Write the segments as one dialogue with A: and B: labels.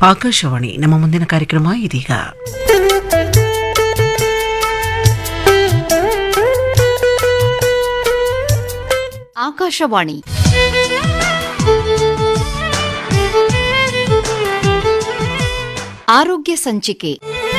A: ಆಕಾಶವಾಣಿ ನಮ್ಮ ಮುಂದಿನ ಕಾರ್ಯಕ್ರಮ ಇದೀಗ
B: ಆಕಾಶವಾಣಿ ಆರೋಗ್ಯ ಸಂಚಿಕೆ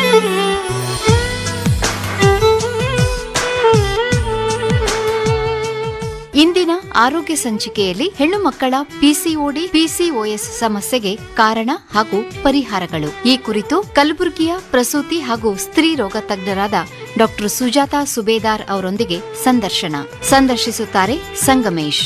B: ಇಂದಿನ ಆರೋಗ್ಯ ಸಂಚಿಕೆಯಲ್ಲಿ ಹೆಣ್ಣು ಮಕ್ಕಳ ಪಿಸಿಒಡಿ ಪಿಸಿಒಎಸ್ ಸಮಸ್ಯೆಗೆ ಕಾರಣ ಹಾಗೂ ಪರಿಹಾರಗಳು ಈ ಕುರಿತು ಕಲಬುರಗಿಯ ಪ್ರಸೂತಿ ಹಾಗೂ ಸ್ತ್ರೀ ರೋಗ ತಜ್ಞರಾದ ಡಾಕ್ಟರ್ ಸುಜಾತಾ ಸುಬೇದಾರ್ ಅವರೊಂದಿಗೆ ಸಂದರ್ಶನ ಸಂದರ್ಶಿಸುತ್ತಾರೆ ಸಂಗಮೇಶ್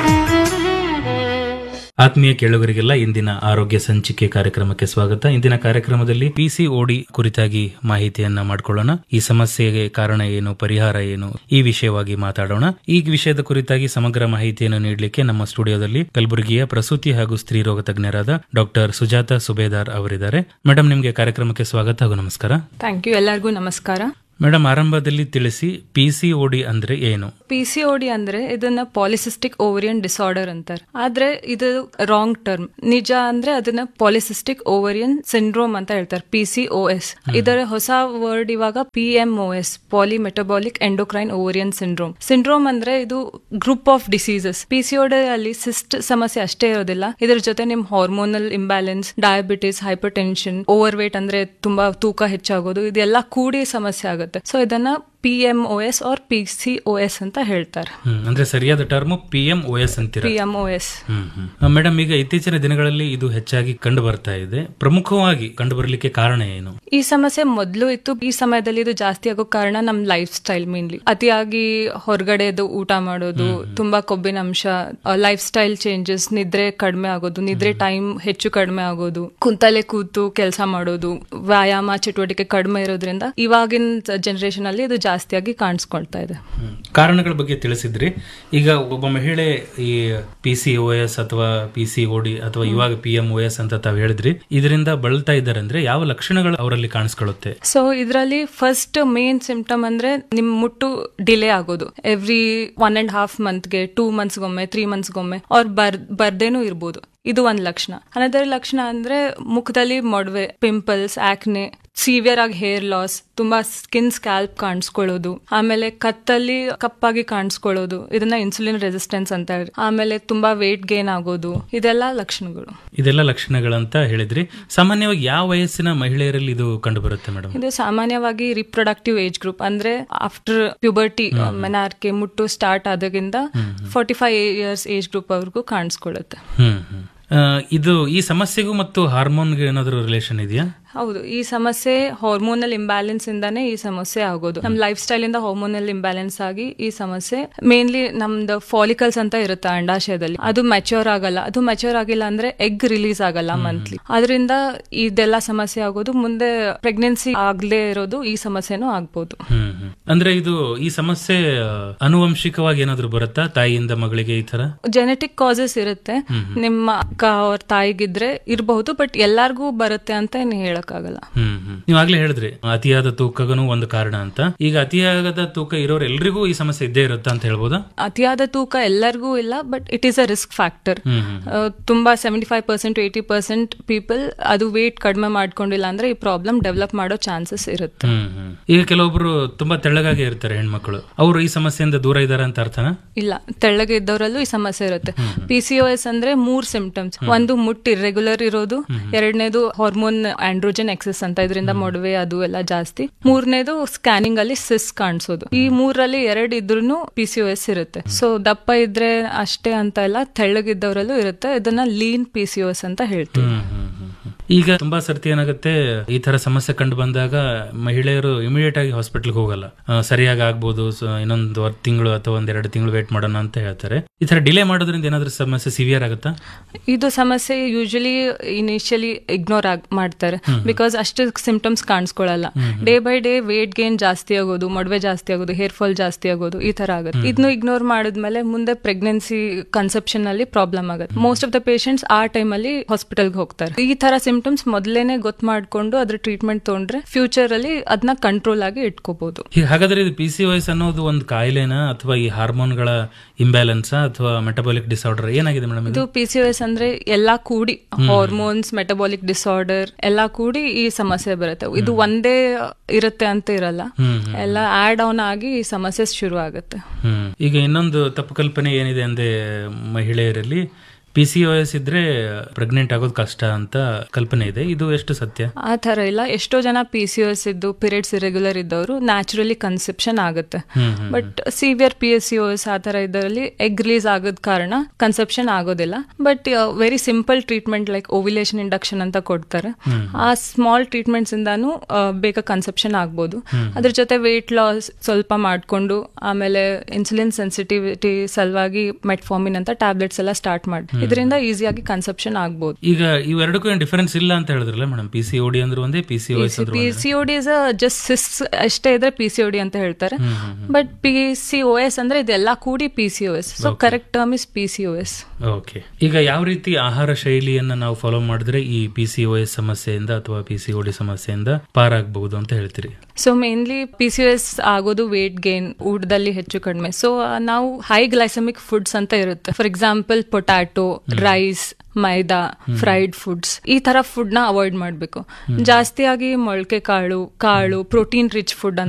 C: ಆತ್ಮೀಯ ಕೇಳುಗರಿಗೆಲ್ಲ ಇಂದಿನ ಆರೋಗ್ಯ ಸಂಚಿಕೆ ಕಾರ್ಯಕ್ರಮಕ್ಕೆ ಸ್ವಾಗತ ಇಂದಿನ ಕಾರ್ಯಕ್ರಮದಲ್ಲಿ ಪಿಸಿಒಡಿ ಕುರಿತಾಗಿ ಮಾಹಿತಿಯನ್ನ ಮಾಡಿಕೊಳ್ಳೋಣ ಈ ಸಮಸ್ಯೆಗೆ ಕಾರಣ ಏನು ಪರಿಹಾರ ಏನು ಈ ವಿಷಯವಾಗಿ ಮಾತಾಡೋಣ ಈ ವಿಷಯದ ಕುರಿತಾಗಿ ಸಮಗ್ರ ಮಾಹಿತಿಯನ್ನು ನೀಡಲಿಕ್ಕೆ ನಮ್ಮ ಸ್ಟುಡಿಯೋದಲ್ಲಿ ಕಲಬುರಗಿಯ ಪ್ರಸೂತಿ ಹಾಗೂ ಸ್ತ್ರೀ ರೋಗ ತಜ್ಞರಾದ ಡಾಕ್ಟರ್ ಸುಜಾತಾ ಸುಬೇದಾರ್ ಅವರಿದ್ದಾರೆ ಮೇಡಮ್ ನಿಮಗೆ ಕಾರ್ಯಕ್ರಮಕ್ಕೆ ಸ್ವಾಗತ ಹಾಗೂ ನಮಸ್ಕಾರ
D: ಥ್ಯಾಂಕ್ ಯು ಎಲ್ಲರಿಗೂ ನಮಸ್ಕಾರ
C: ಮೇಡಮ್ ಆರಂಭದಲ್ಲಿ ತಿಳಿಸಿ ಪಿಸಿಒಡಿ ಅಂದ್ರೆ ಏನು
D: ಪಿ ಸಿ ಡಿ ಅಂದ್ರೆ ಇದನ್ನ ಪಾಲಿಸಿಸ್ಟಿಕ್ ಓವರಿಯನ್ ಡಿಸಾರ್ಡರ್ ಅಂತಾರೆ ಆದ್ರೆ ಇದು ರಾಂಗ್ ಟರ್ಮ್ ನಿಜ ಅಂದ್ರೆ ಅದನ್ನ ಪಾಲಿಸಿಸ್ಟಿಕ್ ಓವರಿಯನ್ ಸಿಂಡ್ರೋಮ್ ಅಂತ ಹೇಳ್ತಾರೆ ಪಿ ಸಿ ಓ ಎಸ್ ಇದರ ಹೊಸ ವರ್ಡ್ ಇವಾಗ P M O S poly metabolic endocrine ovarian syndrome syndrome ಅಂದ್ರೆ ಇದು group of diseases P C ಅಲ್ಲಿ ಸಿಸ್ಟ್ ಸಮಸ್ಯೆ ಅಷ್ಟೇ ಇರೋದಿಲ್ಲ ಇದ್ರ ಜೊತೆ ನಿಮ್ hormonal imbalance diabetes hypertension overweight ಅಂದ್ರೆ ತುಂಬಾ ತೂಕ ಹೆಚ್ಚಾಗೋದು ಇದೆಲ್ಲ ಕೂಡಿ ಸಮಸ್ಯೆ ಆಗುತ್ತೆ ಸೊ ಇದನ್ನ P M O S R P C O S ಅಂತ ಹೇಳ್ತಾರೆ
C: ಹ್ಮ್, ಅಂದ್ರೆ ಸರಿಯಾದ term P M O S ಅಂತೀರ
D: P M O S
C: hmm hmm. Madam ಈಗ ಇತ್ತೀಚಿನ ದಿನಗಳಲ್ಲಿ ಇದು ಹೆಚ್ಚಾಗಿ ಕಂಡು ಬರ್ತಾ ಇದೆ ಪ್ರಮುಖವಾಗಿ ಕಂಡು ಬರಲಿಕ್ಕೆ ಕಾರಣ ಏನು
D: ಈ ಸಮಸ್ಯೆ ಮೊದಲು ಇತ್ತು ಈ ಸಮಯದಲ್ಲಿ ಇದು ಜಾಸ್ತಿ ಆಗೋ ಕಾರಣ ನಮ್ ಲೈಫ್ ಸ್ಟೈಲ್ ಮೇನ್ಲಿ ಅತಿಯಾಗಿ ಹೊರಗಡೆದು ಊಟ ಮಾಡೋದು ತುಂಬಾ ಕೊಬ್ಬಿನ ಅಂಶ ಲೈಫ್ ಸ್ಟೈಲ್ ಚೇಂಜಸ್ ನಿದ್ರೆ ಕಡಿಮೆ ಆಗೋದು ನಿದ್ರೆ ಟೈಮ್ ಹೆಚ್ಚು ಕಡಿಮೆ ಆಗೋದು ಕುಂತಲೆ ಕೂತು ಕೆಲಸ ಮಾಡೋದು ವ್ಯಾಯಾಮ ಚಟುವಟಿಕೆ ಕಡಿಮೆ ಇರೋದ್ರಿಂದ ಇವಾಗಿನ ಜನರೇಷನ್ ಅಲ್ಲಿ ಇದು ಜಾಸ್ತಿಯಾಗಿ ಕಾಣಿಸ್ಕೊಳ್ತಾ ಇದೆ
C: ಹ್ಮ್. ಕಾರಣಗಳ ಬಗ್ಗೆ ತಿಳಿಸಿದ್ರಿ ಈಗ ಒಬ್ಬ ಮಹಿಳೆ ಈ ಪಿ ಸಿ ಓ ಎಸ್ ಅಥವಾ ಪಿ ಸಿ ಡಿ ಅಥವಾ ಇವಾಗ ಪಿ ಎಂ ಓ ಎಸ್ ಅಂತ ತಾವು ಹೇಳಿದ್ರಿ ಇದರಿಂದ ಬಳಲ್ತಾ ಇದ್ದಾರೆ ಅಂದ್ರೆ ಯಾವ ಲಕ್ಷಣಗಳು ಅವರಲ್ಲಿ ಕಾಣಿಸ್ಕೊಳ್ಳುತ್ತೆ
D: ಸೊ ಇದರಲ್ಲಿ ಫಸ್ಟ್ ಮೇನ್ ಸಿಂಪ್ಟಮ್ ಅಂದ್ರೆ ನಿಮ್ ಮುಟ್ಟು ಡಿಲೇ ಆಗೋದು ಎವ್ರಿ ಒನ್ ಅಂಡ್ ಹಾಫ್ ಮಂತ್ಗೆ ಟೂ ಮಂತ್ಸ್ಗೊಮ್ಮೆ ತ್ರೀ ಮಂತ್ಸ್ಗೊಮ್ಮೆ ಅವ್ರು ಬರ್ ಬರ್ದೇನೂ ಇರ್ಬೋದು ಇದು ಒಂದ್ ಲಕ್ಷಣ ಅನದರ್ ಲಕ್ಷಣ ಅಂದ್ರೆ ಮುಖದಲ್ಲಿ ಮೊಡವೆ ಪಿಂಪಲ್ಸ್ ಆಕ್ನೆ ಸಿವಿಯರ್ ಆಗಿ ಹೇರ್ ಲಾಸ್ ತುಂಬಾ ಸ್ಕಿನ್ ಸ್ಕ್ಯಾಲ್ಪ್ ಕಾಣಿಸ್ಕೊಳ್ಳೋದು ಆಮೇಲೆ ಕತ್ತಲ್ಲಿ ಕಪ್ಪಾಗಿ ಕಾಣಿಸ್ಕೊಳ್ಳೋದು ಇದನ್ನ ಇನ್ಸುಲಿನ್ ರೆಸಿಸ್ಟೆನ್ಸ್ ಅಂತ ಹೇಳಿ ಆಮೇಲೆ ತುಂಬಾ ವೇಟ್ ಗೇನ್ ಆಗೋದು ಇದೆಲ್ಲ ಲಕ್ಷಣಗಳು
C: ಇದೆಲ್ಲ ಲಕ್ಷಣಗಳಂತ ಹೇಳಿದ್ರಿ ಸಾಮಾನ್ಯವಾಗಿ ಯಾವ ವಯಸ್ಸಿನ ಮಹಿಳೆಯರಲ್ಲಿ ಇದು ಕಂಡು ಬರುತ್ತೆ ಮೇಡಮ್
D: ಇದು ಸಾಮಾನ್ಯವಾಗಿ ರಿಪ್ರೊಡಕ್ಟಿವ್ ಏಜ್ ಗ್ರೂಪ್ ಅಂದ್ರೆ ಆಫ್ಟರ್ ಪ್ಯೂಬರ್ಟಿ ಮೆನಾರ್ಕೆ ಮುಟ್ಟು ಸ್ಟಾರ್ಟ್ ಆದಾಗಿಂದ forty five years age group ಅವ್ರಿಗೂ ಕಾಣಿಸ್ಕೊಳ್ಳುತ್ತೆ
C: ಹ್ಮ್ ಹ್ಮ್ ಆ, ಇದು ಈ ಸಮಸ್ಯೆಗೂ ಮತ್ತು ಹಾರ್ಮೋನ್ಗೆ ಏನಾದರೂ ರಿಲೇಷನ್ ಇದೆಯಾ
D: ಹೌದು ಈ ಸಮಸ್ಯೆ ಹಾರ್ಮೋನಲ್ ಇಂಬ್ಯಾಲೆನ್ಸ್ ಇಂದಾನೆ ಈ ಸಮಸ್ಯೆ ಆಗೋದು ನಮ್ ಲೈಫ್ ಸ್ಟೈಲ್ ಇಂದ ಹಾರ್ಮೋನಲ್ ಇಂಬ್ಯಾಲೆನ್ಸ್ ಆಗಿ ಈ ಸಮಸ್ಯೆ ಮೇನ್ಲಿ ನಮ್ದು ಫಾಲಿಕಲ್ಸ್ ಅಂತ ಇರುತ್ತೆ ಅಂಡಾಶಯದಲ್ಲಿ ಅದು ಮೆಚೂರ್ ಆಗಲ್ಲ ಅದು ಮೆಚೂರ್ ಆಗಿಲ್ಲ ಅಂದ್ರೆ ಎಗ್ ರಿಲೀಸ್ ಆಗಲ್ಲ ಮಂತ್ಲಿ ಅದರಿಂದ ಇದೆಲ್ಲ ಸಮಸ್ಯೆ ಆಗೋದು ಮುಂದೆ ಪ್ರೆಗ್ನೆನ್ಸಿ ಆಗ್ಲೇ ಇರೋದು ಈ ಸಮಸ್ಯೆನೂ ಆಗ್ಬೋದು
C: ಹ್ಮ್ ಹ್ಮ್. ಅಂದ್ರೆ ಇದು ಈ ಸಮಸ್ಯೆ ಆ, ಅನುವಂಶಿಕವಾಗಿ ಏನಾದ್ರು ಬರುತ್ತಾ ತಾಯಿಯಿಂದ ಮಗಳಿಗೆ ಈ ತರ
D: ಜೆನೆಟಿಕ್ ಕಾಸಸ್ ಇರುತ್ತೆ ನಿಮ್ಮ ಅಕ್ಕ ಅವ್ರ ತಾಯಿಗಿದ್ರೆ ಇರಬಹುದು ಬಟ್ ಎಲ್ಲಾರ್ಗೂ ಬರುತ್ತೆ ಅಂತ ಏನು ಹೇಳಕ್ಕಾಗಲ್ಲ
C: ಹ್ಮ್ ಹ್ಮ್ ನೀವು ಆಗ್ಲೇ ಹೇಳಿದ್ರಿ ಅತಿಯಾದ ತೂಕಗನು ಒಂದು ಕಾರಣ ಅಂತ ಈಗ ಅತಿಯಾದ ತೂಕ ಇರೋರು ಎಲ್ರಿಗೂ ಈ ಸಮಸ್ಯೆ ಇದ್ದೇ ಇರುತ್ತಾ ಅಂತ ಹೇಳ್ಬೋದಾ
D: ಅತಿಯಾದ ತೂಕ ಎಲ್ಲರಿಗೂ ಇಲ್ಲ but it is a risk factor
C: hmm hmm
D: ತುಂಬಾ seventy five percent eighty percent people ಅದು ವೇಟ್ ಕಡಿಮೆ ಮಾಡ್ಕೊಂಡಿಲ್ಲ ಅಂದ್ರೆ ಈ ಪ್ರಾಬ್ಲಮ್ ಡೆವಲಪ್ ಮಾಡೋ ಚಾನ್ಸಸ್ ಇರುತ್ತೆ
C: ಹ್ಮ್ ಹ್ಮ್ ಈಗ ಕೆಲವೊಬ್ರು ತುಂಬಾ ತೆಳ್ಳಗಾಗಿ ಇರ್ತಾರೆ ಹೆಣ್ಮಕ್ಳು ಅವರು ಈ ಸಮಸ್ಯೆಯಿಂದ ದೂರ ಇದ್ದಾರೆ ಅಂತ ಅರ್ಥನಾ
D: ಇಲ್ಲ ತೆಳ್ಳಗೆ ಇದ್ದವರಲ್ಲೂ ಈ ಸಮಸ್ಯೆ ಇರುತ್ತೆ ಪಿ ಸಿ ಎಸ್ ಅಂದ್ರೆ ಮೂರ್ ಸಿಂಪ್ಟಮ್ಸ್ ಒಂದು ಮುಟ್ಟು ಇರ್ರೆಗ್ಯುಲರ್ ಇರೋದು ಎರಡನೇದು ಹಾರ್ಮೋನ್ ಆಂಡ್ರೋಜನ್ ಎಕ್ಸೆಸ್ ಅಂತ ಇದರಿಂದ ಮೊಡವೆ ಅದು ಎಲ್ಲ ಜಾಸ್ತಿ ಮೂರನೇದು ಸ್ಕ್ಯಾನಿಂಗ್ ಅಲ್ಲಿ ಸಿಸ್ ಕಾಣಿಸೋದು ಈ ಮೂರಲ್ಲಿ ಎರಡು ಇದ್ರೂ ಪಿ ಸಿ ಎಸ್ ಇರುತ್ತೆ ಸೊ ದಪ್ಪ ಇದ್ರೆ ಅಷ್ಟೇ ಅಂತ ಇಲ್ಲ ತೆಳ್ಳಗಿದ್ದವರಲ್ಲೂ ಇರುತ್ತೆ ಇದನ್ನ ಲೀನ್ ಪಿ ಸಿ ಎಸ್ ಅಂತ ಹೇಳ್ತೀವಿ
C: ಹ್ಮ್ ಹ್ಮ್ ಹ್ಮ್ ಹ್ಮ್. ಈಗ ತುಂಬಾ ಸರ್ತಿ ಏನಾಗುತ್ತೆ ಈ ತರ ಸಮಸ್ಯೆ ಕಂಡು ಬಂದಾಗ ಮಹಿಳೆಯರು ಇಮಿಡಿಯೇಟ್ ಆಗಿ ಹಾಸ್ಪಿಟಲ್ಗೆ ಹೋಗಲ್ಲ ಆ, ಸರಿಯಾಗಿ ಆಗ್ಬೋದು ಸೊ ಇನ್ನೊಂದು ತಿಂಗಳು ಅಥವಾ ಒಂದ್ ಎರಡು ತಿಂಗಳು ವೇಟ್ ಮಾಡೋಣ ಅಂತ ಹೇಳ್ತಾರೆ ಈ ತರ ಡಿಲೇ ಮಾಡೋದ್ರಿಂದ ಏನಾದ್ರೂ ಸಮಸ್ಯೆ ಸಿವಿಯರ್ ಆಗುತ್ತಾ
D: ಇದು ಸಮಸ್ಯೆ ಯೂಶಲಿ ಇನಿಷಿಯಲಿ ಇಗ್ನೋರ್ ಆಗ್ ಮಾಡ್ತಾರೆ ಬಿಕಾಸ್ ಅಷ್ಟು ಸಿಂಪ್ಟಮ್ಸ್ ಕಾಣಿಸ್ಕೊಳ್ಳಲ್ಲ day by day weight gain ಜಾಸ್ತಿ ಆಗೋದು ಮೊಡವೆ ಜಾಸ್ತಿ ಆಗೋದು ಹೇರ್ ಫಾಲ್ ಜಾಸ್ತಿ ಆಗೋದು ಈ ತರ ಆಗುತ್ತೆ ಇದನ್ನು ಇಗ್ನೋರ್ ಮಾಡಿದ್ಮೇಲೆ ಮುಂದೆ ಪ್ರೆಗ್ನೆನ್ಸಿ ಕನ್ಸೆಪ್ಷನ್ ಅಲ್ಲಿ ಪ್ರಾಬ್ಲಮ್ ಆಗುತ್ತೆ ಮೋಸ್ಟ್ ಆಫ್ ದ ಪೇಷಂಟ್ಸ್ ಆ ಟೈಮ್ ಅಲ್ಲಿ ಹಾಸ್ಪಿಟಲ್ಗೆ ಹೋಗ್ತಾರೆ ಈ ತರ ಸಿಂಪ್ಟಮ್ಸ್ ಮೊದಲೇನೆ ಗೊತ್ತು ಮಾಡ್ಕೊಂಡು ಅದ್ರ ಟ್ರೀಟ್ಮೆಂಟ್ ತಗೊಂಡ್ರೆ ಫ್ಯೂಚರ್ ಅಲ್ಲಿ ಅದನ್ನ ಕಂಟ್ರೋಲ್ ಆಗಿ ಇಟ್ಕೋಬಹುದು
C: ಈಗ ಹಾಗಾದ್ರೆ ಇದು ಪಿ ಸಿ ವೈಸ್ ಅನ್ನೋದು ಒಂದು ಕಾಯಿಲೆನಾ ಅಥವಾ ಈ ಹಾರ್ಮೋನ್ಗಳ ಇಂಬ್ಯಾಲೆನ್ಸ್ ಅಥವಾ ಮೆಟಬಾಲಿಕ್ ಡಿಸಾರ್ಡರ್ ಏನಾಗಿದೆ ಮೇಡಮ್
D: ಇದು
C: ಇದು
D: ಪಿ ಸಿ ಎಸ್ ಅಂದ್ರೆ ಎಲ್ಲಾ ಕೂಡಿ ಹಾರ್ಮೋನ್ಸ್ ಮೆಟಬಾಲಿಕ್ ಡಿಸಾರ್ಡರ್ ಎಲ್ಲಾ ಕೂಡಿ ಈ ಸಮಸ್ಯೆ ಬರುತ್ತೆ ಇದು ಒಂದೇ ಇರುತ್ತೆ ಅಂತ ಇರಲ್ಲ
C: ಹ್ಮ್
D: ಎಲ್ಲ ಆಡ್ ಆನ್ ಆಗಿ ಈ ಸಮಸ್ಯೆ ಶುರು ಆಗುತ್ತೆ
C: ಹ್ಮ್ ಈಗ ಇನ್ನೊಂದು ತಪ್ಪು ಕಲ್ಪನೆ ಏನಿದೆ ಅಂದ್ರೆ ಮಹಿಳೆಯರಲ್ಲಿ ಪಿ ಸಿ ಒ ಎಸ್ ಇದ್ರೆ ಪ್ರೆಗ್ನೆಂಟ್ ಆಗೋದು ಕಷ್ಟ ಅಂತ ಕಲ್ಪನೆ ಇದೆ ಇದು ಎಷ್ಟು ಸತ್ಯ
D: ಆ ತರ ಇಲ್ಲ ಎಷ್ಟೋ ಜನ ಪಿ ಸಿ ಎಸ್ ಇದ್ದು ಪೀರಿಯಡ್ಸ್ ಇರೆಗ್ಯುಲರ್ ಇದ್ದವರು ನ್ಯಾಚುರಲಿ ಕನ್ಸೆಪ್ಷನ್ ಆಗುತ್ತೆ
C: hmm hmm
D: but severe P S C S ಆ ತರ ಇದರಲ್ಲಿ ಎಗ್ ರಿಲೀಸ್ ಆಗೋದ್ ಕಾರಣ ಕನ್ಸೆಪ್ಷನ್ ಆಗೋದಿಲ್ಲ but very simple treatment like ovulation induction ಅಂತ ಕೊಡ್ತಾರೆ ಆ ಸ್ಮಾಲ್ ಟ್ರೀಟ್ಮೆಂಟ್ಸ್ ಇಂದಾನು ಆ, ಬೇಗ ಕನ್ಸೆಪ್ಷನ್ ಆಗ್ಬೋದು ಅದ್ರ ಜೊತೆ ವೆಯ್ಟ್ ಲಾಸ್ ಸ್ವಲ್ಪ ಮಾಡ್ಕೊಂಡು ಆಮೇಲೆ ಇನ್ಸುಲಿನ್ ಸೆನ್ಸಿಟಿವಿಟಿ ಸಲುವಾಗಿ ಮೆಟ್ಫಾರ್ಮಿನ್ ಅಂತ ಟ್ಯಾಬ್ಲೆಟ್ಸ್ ಎಲ್ಲ ಸ್ಟಾರ್ಟ್ ಮಾಡಿ ಇದರಿಂದ ಈಸಿಯಾಗಿ ಕನ್ಸೆಪ್ಷನ್ ಆಗ್ಬೋದು
C: ಈಗ ಇವೆರಡಕ್ಕೂ ಏನು ಡಿಫರೆನ್ಸ್ ಇಲ್ಲ ಅಂತ ಹೇಳಿದ್ರಲ್ಲ ಮೇಡಮ್ ಪಿ ಸಿ ಡಿ ಅಂದ್ರೆ ಒಂದೇ ಪಿ ಸಿ ಒ ಎಸ್ ಅಂದ್ರೆ
D: P C O D is just cyst ಅಷ್ಟೇ ಇದ್ರೆ ಪಿ ಸಿ ಒ ಡಿ ಅಂತ ಹೇಳ್ತಾರೆ but P C O S ಅಂದ್ರೆ ಇದೆಲ್ಲ ಕೂಡಿ P C O S so correct term is P C O S
C: okay ಈಗ ಯಾವ ರೀತಿ ಆಹಾರ ಶೈಲಿಯನ್ನ ನಾವು ಫಾಲೋ ಮಾಡಿದ್ರೆ ಈ ಪಿ ಸಿ ಒ ಎಸ್ ಸಮಸ್ಯೆಯಿಂದ ಅಥವಾ ಪಿ ಸಿ ಡಿ ಸಮಸ್ಯೆಯಿಂದ ಪಾರಾಗಬಹುದು ಅಂತ ಹೇಳ್ತೀರಿ
D: so mainly P C S ಆಗೋದು ವೇಟ್ ಗೇನ್ ಊಟದಲ್ಲಿ ಹೆಚ್ಚು ಕಡಿಮೆ ಸೊ ನಾವು ಹೈ ಗ್ಲೈಸಮಿಕ್ ಫುಡ್ಸ್ ಅಂತ ಇರುತ್ತೆ for example potato rice maida fried foods ಈ ತರ ಫುಡ್ ನ ಅವಾಯ್ಡ್ ಮಾಡಬೇಕು ಜಾಸ್ತಿಯಾಗಿ ಮೊಳಕೆ ಕಾಳು ಕಾಳು ಪ್ರೋಟೀನ್ ರಿಚ್ ಫುಡ್ ಅಂತ